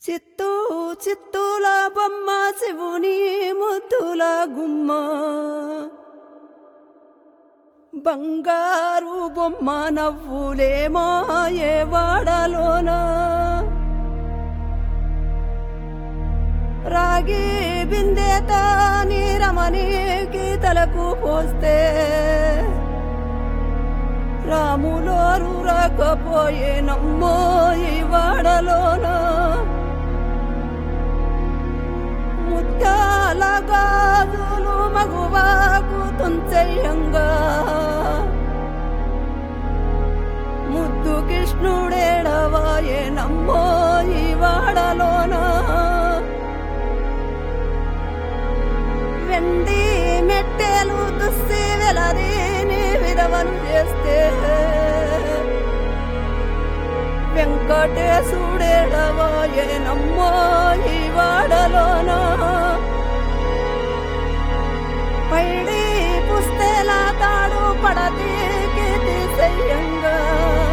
చిత్తూ చిత్తూల బొమ్మ శివుని ముద్దుల గుమ్మ బంగారు బొమ్మ నవ్వులేమో ఏ వాడలోన రాగి బిందెత నీరమణి గీతలకు పోస్తే రాములోరు రాకపోయే నమ్మో ఈ వాడలోన ముత్యాల గాజులు మగువాకు తుంచెయ్యంగా ముద్దు కృష్ణుడేడవాయే నమ్మో ఈ వాడలోన వెండి మెట్టెలు దుస్సి వెలరీని విధవలు చేస్తే వెంకటేశుడేడవాయే నమ్మో ఈ వాడలోన పైడి పుస్తెల తాడు పడతీకి తీసెయ్యంగా